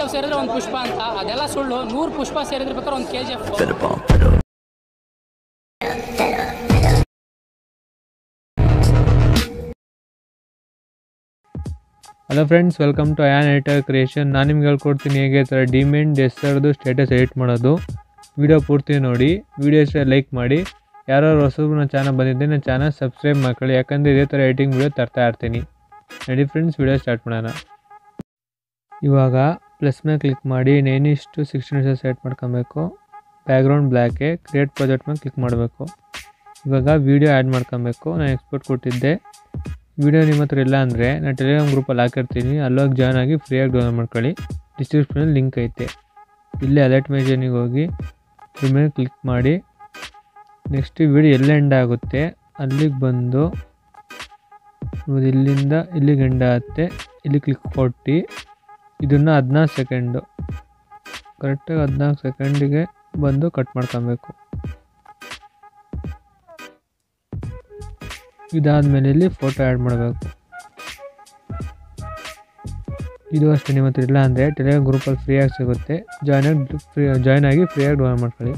F ಸೇರಿದ್ರೆ ಒಂದು ಪುಷ್ಪ ಅಂತ ಅದೆಲ್ಲ ಸುಳ್ಳು ನೂರು ಪುಷ್ಪ ಸೇರಿದ್ರೆ ಬೇಕಾದ್ರೆ ಒಂದು K G F hello friends welcome to an editor creation ನಾನು ನಿಮ್ಗೆ ಹೇಳ್ಕೊಡ್ತೀನಿ ಹೇಗೆ ಥರ ಡಿಮೆಂಡ್ ಹೆಸರದು ಸ್ಟೇಟಸ್ ಎಡಿಟ್ ಮಾಡೋದು ವಿಡಿಯೋ ಪೂರ್ತಿ ನೋಡಿ ವಿಡಿಯೋ ಇಷ್ಟ ಲೈಕ್ ಮಾಡಿ ಯಾರು ಹೊಸಬ್ರು ನನ್ನ ಚಾನಲ್ ಬಂದಿದ್ದೆ ನನ್ನ ಚಾನಲ್ ಸಬ್ಸ್ಕ್ರೈಬ್ ಮಾಡ್ಕೊಳ್ಳಿ ಯಾಕಂದರೆ ಇದೇ ಥರ ಎಡಿಟಿಂಗ್ ವಿಡಿಯೋ ತರ್ತಾ ಇರ್ತೀನಿ ನಡಿ ಫ್ರೆಂಡ್ಸ್ ವಿಡಿಯೋ ಸ್ಟಾರ್ಟ್ ಮಾಡೋಣ ಇವಾಗ ಪ್ಲಸ್ ಮೇಲೆ ಕ್ಲಿಕ್ ಮಾಡಿ ನೈನ್ ಇಷ್ಟು ಸಿಕ್ಸ್ಟೀನ್ ಇಷ್ಟ ಸೆಟ್ ಮಾಡ್ಕೊಬೇಕು ಬ್ಯಾಕ್ಗ್ರೌಂಡ್ ಬ್ಲ್ಯಾಕೆ ಕ್ರಿಯೇಟ್ ಪ್ರಾಜೆಕ್ಟ್ ಮೇಲೆ ಕ್ಲಿಕ್ ಮಾಡಬೇಕು ಇವಾಗ ವೀಡಿಯೋ ಆ್ಯಡ್ ಮಾಡ್ಕೊಬೇಕು ನಾನು ಎಕ್ಸ್ಪೋರ್ಟ್ ಕೊಟ್ಟಿದ್ದೆ ವಿಡಿಯೋ ನಿಮ್ಮ ಹತ್ರ ಇಲ್ಲ ಅಂದರೆ ನಾನು ಟೆಲಿಗ್ರಾಮ್ ಗ್ರೂಪಲ್ಲಿ ಹಾಕಿರ್ತೀನಿ ಅಲ್ಲೋಗಿ ಜಾಯ್ನ್ ಆಗಿ ಫ್ರೀಯಾಗಿ ಡೌನ್ಲೋಡ್ ಮಾಡ್ಕೊಳ್ಳಿ ಡಿಸ್ಕ್ರಿಪ್ಷನಲ್ಲಿ ಲಿಂಕ್ ಐತೆ ಇಲ್ಲೇ ಅಲರ್ಟ್ ಮೆಷನಿಗೆ ಹೋಗಿ ಇದ್ರ ಮೇಲೆ ಕ್ಲಿಕ್ ಮಾಡಿ ನೆಕ್ಸ್ಟ್ ವಿಡಿಯೋ ಎಲ್ಲಿ ಎಂಡ್ ಆಗುತ್ತೆ ಅಲ್ಲಿಗೆ ಬಂದು ನೋಡಿ ಇಲ್ಲಿಂದ ಇಲ್ಲಿಗೆ ಎಂಡ್ ಆಗುತ್ತೆ ಇಲ್ಲಿ ಕ್ಲಿಕ್ ಕೊಟ್ಟು ಇದನ್ನು ಹದಿನಾಲ್ಕು ಸೆಕೆಂಡು ಕರೆಕ್ಟಾಗಿ ಹದಿನಾಲ್ಕು ಸೆಕೆಂಡಿಗೆ ಬಂದು ಕಟ್ ಮಾಡ್ಕೊಬೇಕು ಇದಾದಮೇಲೆ ಇಲ್ಲಿ ಫೋಟೋ ಆ್ಯಡ್ ಮಾಡಬೇಕು ಇದು ಅಷ್ಟೇ ನಿಮ್ಮ ಹತ್ರ ಇಲ್ಲ ಅಂದರೆ ಟೆಲಿಗ್ರಾಮ್ ಗ್ರೂಪಲ್ಲಿ ಫ್ರೀಯಾಗಿ ಸಿಗುತ್ತೆ ಜಾಯ್ನ್ ಆಗಿ ಫ್ರೀ ಜಾಯ್ನ್ ಆಗಿ ಫ್ರೀಯಾಗಿ ಡೌನ್ಲೋಡ್ ಮಾಡ್ಕೊಳ್ಳಿ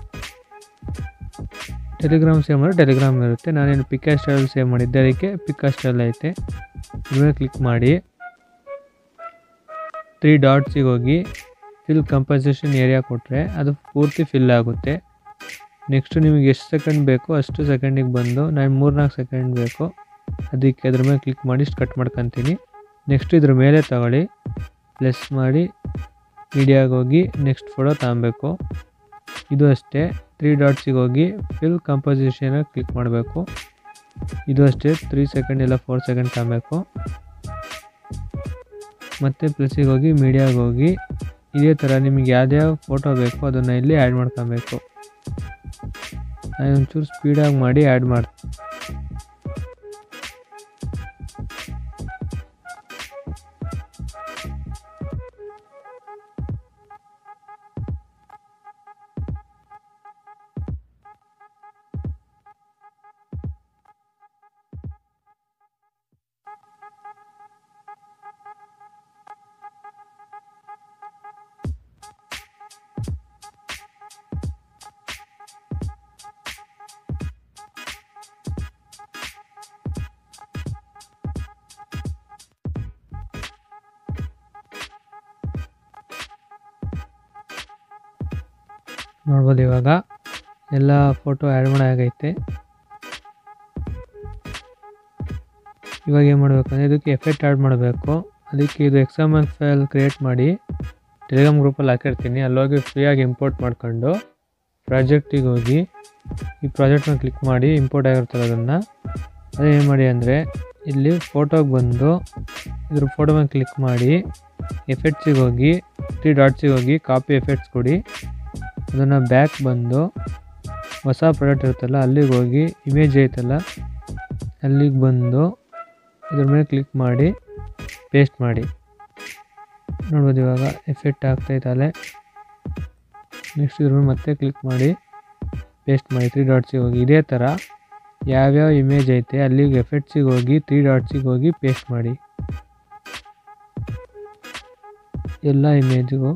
ಟೆಲಿಗ್ರಾಮ್ ಸೇವ್ ಮಾಡಿ ಟೆಲಿಗ್ರಾಮ್ ಇರುತ್ತೆ ನಾನೇನು ಪಿಕ್ ಸ್ಟೈಲ್ ಸೇವ್ ಮಾಡಿದ್ದೆ ಅದಕ್ಕೆ ಪಿಕ್ ಸ್ಟೈಲ್ ಐತೆ ಇದ್ರ ಕ್ಲಿಕ್ ಮಾಡಿ ತ್ರೀ ಡಾಟ್ಸಿಗೆ ಹೋಗಿ ಫಿಲ್ ಕಂಪೋಸಿಷನ್ ಏರಿಯಾ ಕೊಟ್ಟರೆ ಅದು ಪೂರ್ತಿ ಫಿಲ್ ಆಗುತ್ತೆ ನೆಕ್ಸ್ಟು ನಿಮಗೆ ಎಷ್ಟು ಸೆಕೆಂಡ್ ಬೇಕೋ ಅಷ್ಟು ಸೆಕೆಂಡಿಗೆ ಬಂದು ನಾನು ಮೂರ್ನಾಲ್ಕು ಸೆಕೆಂಡ್ ಬೇಕು ಅದಕ್ಕೆ ಅದ್ರ ಮೇಲೆ ಕ್ಲಿಕ್ ಮಾಡಿ ಇಷ್ಟು ಕಟ್ ಮಾಡ್ಕೊತೀನಿ ನೆಕ್ಸ್ಟ್ ಇದ್ರ ಮೇಲೆ ತಗೊಳ್ಳಿ ಪ್ಲಸ್ ಮಾಡಿ ಮೀಡಿಯಾಗೆ ಹೋಗಿ ನೆಕ್ಸ್ಟ್ ಫೋಟೋ ತಗೊಬೇಕು ಇದು ಅಷ್ಟೇ ತ್ರೀ ಡಾಟ್ಸಿಗೆ ಹೋಗಿ ಫಿಲ್ ಕಂಪೋಸಿಷನಾಗಿ ಕ್ಲಿಕ್ ಮಾಡಬೇಕು ಇದು ಅಷ್ಟೇ ತ್ರೀ ಸೆಕೆಂಡ್ ಇಲ್ಲ ಫೋರ್ ಸೆಕೆಂಡ್ ತಗೊಬೇಕು ಮತ್ತು ಪ್ಲಸ್ಸಿಗೆ ಹೋಗಿ ಮೀಡಿಯಾಗೆ ಹೋಗಿ ಇದೇ ಥರ ನಿಮಗೆ ಯಾವ್ದ್ಯಾವ ಫೋಟೋ ಬೇಕೋ ಅದನ್ನು ಇಲ್ಲಿ ಆ್ಯಡ್ ಮಾಡ್ಕೊಬೇಕು ನಾನು ಒಂಚೂರು ಸ್ಪೀಡಾಗಿ ಮಾಡಿ ಆ್ಯಡ್ ಮಾಡಿ ನೋಡ್ಬೋದು ಇವಾಗ ಎಲ್ಲ ಫೋಟೋ ಆ್ಯಡ್ ಮಾಡಾಗೈತೆ ಇವಾಗ ಏನು ಮಾಡಬೇಕು ಅಂದರೆ ಇದಕ್ಕೆ ಎಫೆಕ್ಟ್ ಆ್ಯಡ್ ಮಾಡಬೇಕು ಅದಕ್ಕೆ ಇದು ಎಕ್ಸಾಮಲ್ ಫೈಲ್ ಕ್ರಿಯೇಟ್ ಮಾಡಿ ಟೆಲಿಗ್ರಾಮ್ ಗ್ರೂಪಲ್ಲಿ ಹಾಕಿರ್ತೀನಿ ಅಲ್ಲೋಗಿ ಫ್ರೀಯಾಗಿ ಇಂಪೋರ್ಟ್ ಮಾಡ್ಕೊಂಡು ಪ್ರಾಜೆಕ್ಟಿಗೆ ಹೋಗಿ ಈ ಪ್ರಾಜೆಕ್ಟ್ನ ಕ್ಲಿಕ್ ಮಾಡಿ ಇಂಪೋರ್ಟ್ ಆಗಿರ್ತಲ್ಲ ಅದನ್ನು ಅದೇ ಏನು ಮಾಡಿ ಅಂದರೆ ಇಲ್ಲಿ ಫೋಟೋಗೆ ಬಂದು ಇದ್ರ ಫೋಟೋ ಮೇಲೆ ಕ್ಲಿಕ್ ಮಾಡಿ ಎಫೆಕ್ಟ್ಸಿಗೆ ಹೋಗಿ ತ್ರೀ ಡಾಟ್ಸಿಗೆ ಹೋಗಿ ಕಾಪಿ ಎಫೆಕ್ಟ್ಸ್ ಕೊಡಿ ಅದನ್ನು ಬ್ಯಾಕ್ ಬಂದು ಹೊಸ ಪ್ರಾಡಕ್ಟ್ ಇರುತ್ತಲ್ಲ ಅಲ್ಲಿಗೆ ಹೋಗಿ ಇಮೇಜ್ ಐತಲ್ಲ ಅಲ್ಲಿಗೆ ಬಂದು ಇದ್ರ ಮೇಲೆ ಕ್ಲಿಕ್ ಮಾಡಿ ಪೇಸ್ಟ್ ಮಾಡಿ ನೋಡ್ಬೋದು ಇವಾಗ ಎಫೆಕ್ಟ್ ಆಗ್ತೈತಲ್ಲೇ ನೆಕ್ಸ್ಟ್ ಇದ್ರ ಮೇಲೆ ಮತ್ತೆ ಕ್ಲಿಕ್ ಮಾಡಿ ಪೇಸ್ಟ್ ಮಾಡಿ ತ್ರೀ ಡಾಟ್ಸಿಗೆ ಹೋಗಿ ಇದೇ ಥರ ಯಾವ್ಯಾವ ಇಮೇಜ್ ಐತೆ ಅಲ್ಲಿಗೆ ಎಫೆಕ್ಟ್ಸಿಗೆ ಹೋಗಿ ತ್ರೀ ಡಾಟ್ಸಿಗೆ ಹೋಗಿ ಪೇಸ್ಟ್ ಮಾಡಿ ಎಲ್ಲ ಇಮೇಜ್ಗೂ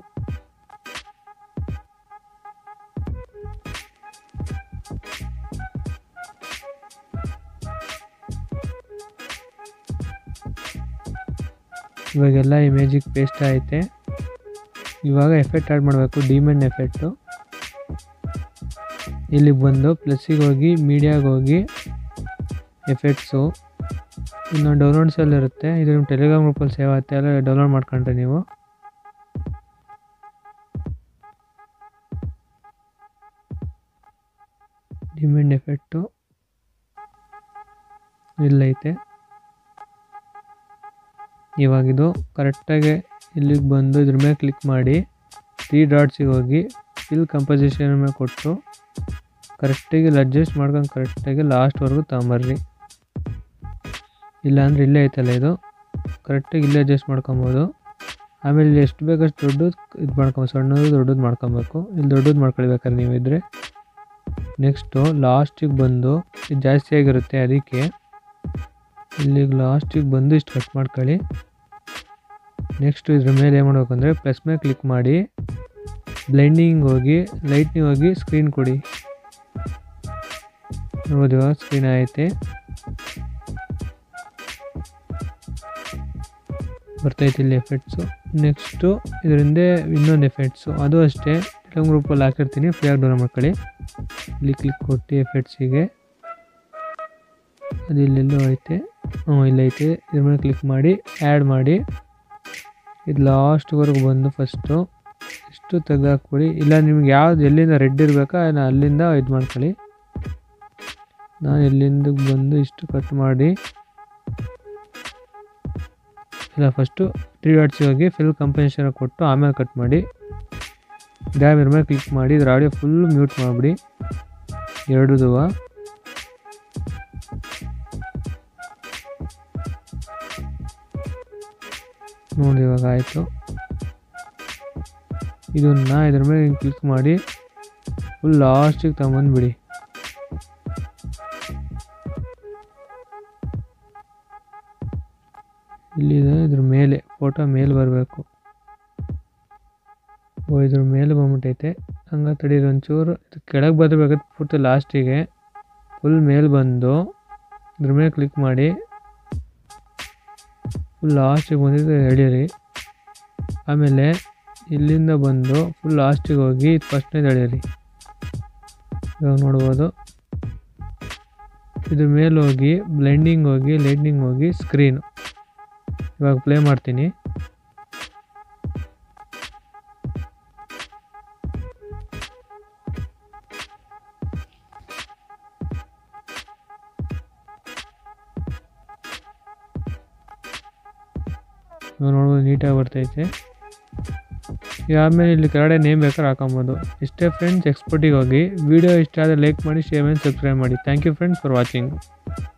ಇವಾಗೆಲ್ಲ ಇಮೇಜಿಗೆ ಪೇಸ್ಟ್ ಐತೆ ಇವಾಗ ಎಫೆಕ್ಟ್ ಆ್ಯಡ್ ಮಾಡಬೇಕು ಡಿಮೆಂಡ್ ಎಫೆಕ್ಟು ಇಲ್ಲಿಗೆ ಬಂದು ಪ್ಲಸ್ಸಿಗೆ ಹೋಗಿ ಮೀಡಿಯಾಗೆ ಹೋಗಿ ಎಫೆಕ್ಟ್ಸು ಇನ್ನೊಂದು ಡೌನ್ಲೋಡ್ಸಲ್ಲಿ ಇರುತ್ತೆ ಇದು ನಿಮ್ಮ ಟೆಲಿಗ್ರಾಮ್ ಗ್ರೂಪಲ್ಲಿ ಸೇವ್ ಆಗುತ್ತೆ ಎಲ್ಲ ಡೌನ್ಲೋಡ್ ಮಾಡ್ಕೊಂಡ್ರೆ ನೀವು ಡಿಮೆಂಡ್ ಎಫೆಕ್ಟು ಇಲ್ಲೈತೆ ಇವಾಗಿದು ಕರೆಕ್ಟಾಗಿ ಇಲ್ಲಿಗೆ ಬಂದು ಇದ್ರ ಮೇಲೆ ಕ್ಲಿಕ್ ಮಾಡಿ ತ್ರೀ ಡಾಟ್ಸಿಗೆ ಹೋಗಿ ಫಿಲ್ ಕಂಪೋಸಿಷನ್ ಮೇಲೆ ಕೊಟ್ಟು ಕರೆಕ್ಟಾಗಿ ಇಲ್ಲಿ ಅಡ್ಜಸ್ಟ್ ಮಾಡ್ಕೊಂಡು ಕರೆಕ್ಟಾಗಿ ಲಾಸ್ಟ್ವರೆಗೂ ತಗೊಂಬರ್ರಿ ಇಲ್ಲಾಂದ್ರೆ ಇಲ್ಲೇ ಐತಲ್ಲ ಇದು ಕರೆಕ್ಟಾಗಿ ಇಲ್ಲೇ ಅಡ್ಜಸ್ಟ್ ಮಾಡ್ಕೊಬೋದು ಆಮೇಲೆ ಇಲ್ಲಿ ಎಷ್ಟು ಬೇಕಷ್ಟು ದೊಡ್ಡದು ಇದು ಮಾಡ್ಕೊಬೋದು ಸಣ್ಣದು ದೊಡ್ಡದು ಮಾಡ್ಕೊಬೇಕು ಇಲ್ಲಿ ದೊಡ್ಡದು ಮಾಡ್ಕೊಳ್ಬೇಕಾದ್ರೆ ನೀವು ಇದ್ದರೆ ನೆಕ್ಸ್ಟು ಲಾಸ್ಟಿಗೆ ಬಂದು ಇದು ಜಾಸ್ತಿ ಆಗಿರುತ್ತೆ ಅದಕ್ಕೆ ಇಲ್ಲಿಗೆ ಲಾಸ್ಟಿಗೆ ಬಂದು ಇಷ್ಟು ಕಟ್ ಮಾಡ್ಕೊಳ್ಳಿ ನೆಕ್ಸ್ಟ್ ಇದ್ರ ಮೇಲೆ ಏನು ಮಾಡ್ಬೇಕಂದ್ರೆ ಪ್ಲಸ್ ಮೇಲೆ ಕ್ಲಿಕ್ ಮಾಡಿ ಬ್ಲೆಂಡಿಂಗ್ ಹೋಗಿ ಲೈಟ್ನಿಗೆ ಹೋಗಿ ಸ್ಕ್ರೀನ್ ಕೊಡಿ ನೋಡ್ಬೋದು ಇವಾಗ ಸ್ಕ್ರೀನ್ ಐತೆ ಬರ್ತೈತೆ ಇಲ್ಲಿ ಎಫೆಕ್ಟ್ಸು ನೆಕ್ಸ್ಟು ಇದರಿಂದ ಇನ್ನೊಂದು ಎಫೆಕ್ಟ್ಸು ಅದು ಅಷ್ಟೇ ಟೆಲಮ್ ಗ್ರೂಪಲ್ಲಿ ಹಾಕಿರ್ತೀನಿ ಫ್ರೀಯಾಗಿ ಡೌನ್ಲೋಡ್ ಮಾಡ್ಕೊಳ್ಳಿ ಇಲ್ಲಿ ಕ್ಲಿಕ್ ಕೊಟ್ಟು ಎಫೆಕ್ಟ್ಸಿಗೆ ಅದು ಇಲ್ಲೆಲ್ಲೋ ಐತೆ ಹ್ಞೂ ಇಲ್ಲೈತೆ ಇದ್ರ ಮೇಲೆ ಕ್ಲಿಕ್ ಮಾಡಿ ಆ್ಯಡ್ ಮಾಡಿ ಇದು ಲಾಸ್ಟ್ವರೆಗೂ ಬಂದು ಫಸ್ಟು ಇಷ್ಟು ತೆಗೆದಾಕ್ಬಿಡಿ ಇಲ್ಲ ನಿಮ್ಗೆ ಯಾವ್ದು ಎಲ್ಲಿಂದ ರೆಡ್ ಇರಬೇಕಾ ಅಲ್ಲಿಂದ ಇದು ಮಾಡ್ಕೊಳ್ಳಿ ನಾನು ಎಲ್ಲಿಂದ ಬಂದು ಇಷ್ಟು ಕಟ್ ಮಾಡಿ ಇಲ್ಲ ಫಸ್ಟು ತ್ರೀ ಡಾಟ್ಸಿಗೆ ಹೋಗಿ ಫಿಲ್ ಕಂಪನ್ಸೇಷನ್ ಕೊಟ್ಟು ಆಮೇಲೆ ಕಟ್ ಮಾಡಿ ಡ್ಯಾಮ್ ಇದ್ರ ಮೇಲೆ ಕ್ಲಿಕ್ ಮಾಡಿ ಇದ್ರ ಆಡಿಯೋ ಫುಲ್ ಮ್ಯೂಟ್ ಮಾಡಿಬಿಡಿ ಎರಡುದುವ ನೋಡಿ ಇವಾಗ ಆಯಿತು ಇದನ್ನ ಇದ್ರ ಮೇಲೆ ಕ್ಲಿಕ್ ಮಾಡಿ ಫುಲ್ ಲಾಸ್ಟಿಗೆ ತಗೊಂಬಂದ್ಬಿಡಿ ಇಲ್ಲಿದೆ ಇದ್ರ ಮೇಲೆ ಫೋಟೋ ಮೇಲೆ ಬರಬೇಕು ಓ ಇದ್ರ ಮೇಲೆ ಬಂದ್ಬಿಟ್ಟೈತೆ ಹಂಗೆ ತಡೀರಿ ಒಂಚೂರು ಇದು ಕೆಳಗೆ ಬರಬೇಕಾದ್ರೆ ಪೂರ್ತಿ ಲಾಸ್ಟಿಗೆ ಫುಲ್ ಮೇಲೆ ಬಂದು ಇದ್ರ ಮೇಲೆ ಕ್ಲಿಕ್ ಮಾಡಿ ಫುಲ್ ಲಾಸ್ಟಿಗೆ ಬಂದಿದ್ದು ಎಳೀರಿ ಆಮೇಲೆ ಇಲ್ಲಿಂದ ಬಂದು ಫುಲ್ ಲಾಸ್ಟಿಗೆ ಹೋಗಿ ಫಸ್ಟ್ನೇದು ಎಳೀರಿ ಇವಾಗ ನೋಡ್ಬೋದು ಇದ್ರ ಮೇಲೆ ಹೋಗಿ ಬ್ಲೆಂಡಿಂಗ್ ಹೋಗಿ ಲೈಟ್ನಿಂಗ್ ಹೋಗಿ ಸ್ಕ್ರೀನು ಇವಾಗ ಪ್ಲೇ ಮಾಡ್ತೀನಿ ಇವಾಗ ನೋಡ್ಬೋದು ನೀಟಾಗಿ ಬರ್ತೈತೆ ಈಗ ಆಮೇಲೆ ಇಲ್ಲಿ ಕೆಳಗಡೆ ನೇಮ್ ಬೇಕಾದ್ರೆ ಹಾಕೊಬೋದು ಇಷ್ಟೇ ಫ್ರೆಂಡ್ಸ್ ಎಕ್ಸ್ಪೋರ್ಟಿಗೆ ಹೋಗಿ ವಿಡಿಯೋ ಇಷ್ಟ ಆದರೆ ಲೈಕ್ ಮಾಡಿ ಶೇರ್ ಮಾಡಿ ಸಬ್ಸ್ಕ್ರೈಬ್ ಮಾಡಿ thank you friends for watching